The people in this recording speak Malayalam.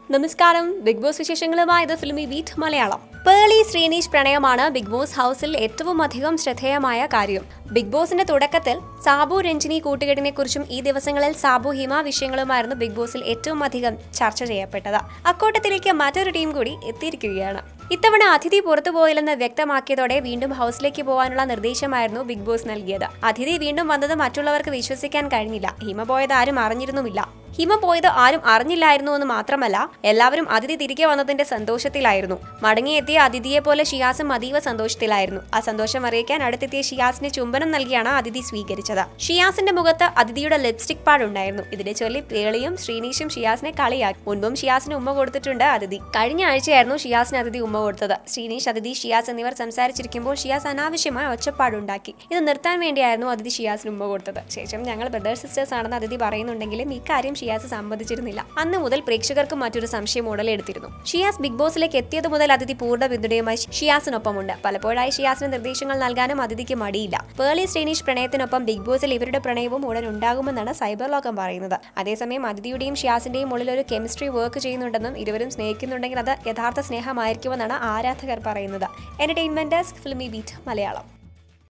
നമസ്കാരം ബിഗ് ബോസ് വിശേഷങ്ങളുമായി ഇത് ഫിലിമി ബീറ്റ് മലയാളം പേളി ശ്രീനീഷ് പ്രണയമാണ് ബിഗ് ബോസ് ഹൗസിൽ ഏറ്റവും അധികം ശ്രദ്ധേയമായ കാര്യം ബിഗ് ബോസിന്റെ തുടക്കത്തിൽ സാബു രഞ്ജിനി കൂട്ടുകെട്ടിനെ കുറിച്ചും ഈ ദിവസങ്ങളിൽ സാബു ഹിമ വിഷയങ്ങളുമായിരുന്നു ബിഗ് ബോസിൽ ഏറ്റവും അധികം ചർച്ച ചെയ്യപ്പെട്ടത് അക്കൂട്ടത്തിലേക്ക് മറ്റൊരു ടീം കൂടി എത്തിയിരിക്കുകയാണ് ഇത്തവണ അതിഥി പുറത്തുപോയില്ലെന്ന് വ്യക്തമാക്കിയതോടെ വീണ്ടും ഹൗസിലേക്ക് പോകാനുള്ള നിർദ്ദേശമായിരുന്നു ബിഗ് ബോസ് നൽകിയത് അതിഥി വീണ്ടും വന്നത് മറ്റുള്ളവർക്ക് വിശ്വസിക്കാൻ കഴിഞ്ഞില്ല ഹിമ പോയത് ആരും അറിഞ്ഞിരുന്നുമില്ല ഹിമ പോയത് ആരും അറിഞ്ഞില്ലായിരുന്നു എന്ന് മാത്രമല്ല എല്ലാവരും അതിഥി തിരികെ വന്നതിന്റെ സന്തോഷത്തിലായിരുന്നു മടങ്ങിയെത്തിയ അതിഥിയെ പോലെ ഷിയാസും അതീവ സന്തോഷത്തിലായിരുന്നു ആ സന്തോഷം അറിയിക്കാൻ അടുത്തെത്തിയ ഷിയാസിന് ചുംബനം നൽകിയാണ് അതിഥി സ്വീകരിച്ചത് ഷിയാസിന്റെ മുഖത്ത് അതിഥിയുടെ ലിപ്സ്റ്റിക് പാടുണ്ടായിരുന്നു ഇതിനെ ചൊല്ലി പേളിയും ശ്രീനീഷും ഷിയാസിനെ കളിയാക്കി മുൻപും ഷിയാസിന് ഉമ്മ കൊടുത്തിട്ടുണ്ട് അതിഥി കഴിഞ്ഞ ആഴ്ചയായിരുന്നു ഷിയാസിന് അതിഥി ഉമ്മ കൊടുത്തത് ശ്രീനീഷ് അതിഥി ഷിയാസ് എന്നിവർ സംസാരിച്ചിരിക്കുമ്പോൾ ഷിയാസ് അനാവശ്യമായ ഒച്ചപ്പാടുണ്ടാക്കി ഇത് നിർത്താൻ വേണ്ടിയായിരുന്നു അതിഥി ഷിയാസിന് ഉമ്മ കൊടുത്തത് ശേഷം ഞങ്ങൾ ബ്രദർ സിസ്റ്റേഴ്സ് ആണെന്ന് അതിഥി പറയുന്നുണ്ടെങ്കിലും ഈ കാര്യം ഷിയാസ് സമ്മതിച്ചിരുന്നില്ല അന്ന് മുതൽ പ്രേക്ഷകർക്ക് മറ്റൊരു സംശയം ഉടലെടുത്തിരുന്നു ഷിയാസ് ബിഗ് ബോസിലേക്ക് എത്തിയത് മുതൽ അതിഥി പൂർണ്ണ പിന്തുണയുമായി ഷിയാസിനൊപ്പമുണ്ട് പലപ്പോഴായി ഷിയാസിന് നിർദ്ദേശങ്ങൾ നൽകാനും അതിഥിക്ക് മടിയില്ല പേളി ശ്രീനീഷ് പ്രണയത്തിനൊപ്പം ബിഗ് ബോസിൽ ഇവരുടെ പ്രണയവും ഉടൻ ഉണ്ടാകുമെന്നാണ് സൈബർ ലോകം പറയുന്നത് അതേസമയം അതിഥിയുടെയും ഷിയാസിന്റെയും ഉള്ളിൽ ഒരു കെമിസ്ട്രി വർക്ക് ചെയ്യുന്നുണ്ടെന്നും ഇരുവരും സ്നേഹിക്കുന്നുണ്ടെങ്കിൽ അത് യഥാർത്ഥ സ്നേഹമായിരിക്കുമെന്നാണ് ആരാധകർ പറയുന്നത് entertainment desk Filmi Beat Malayalam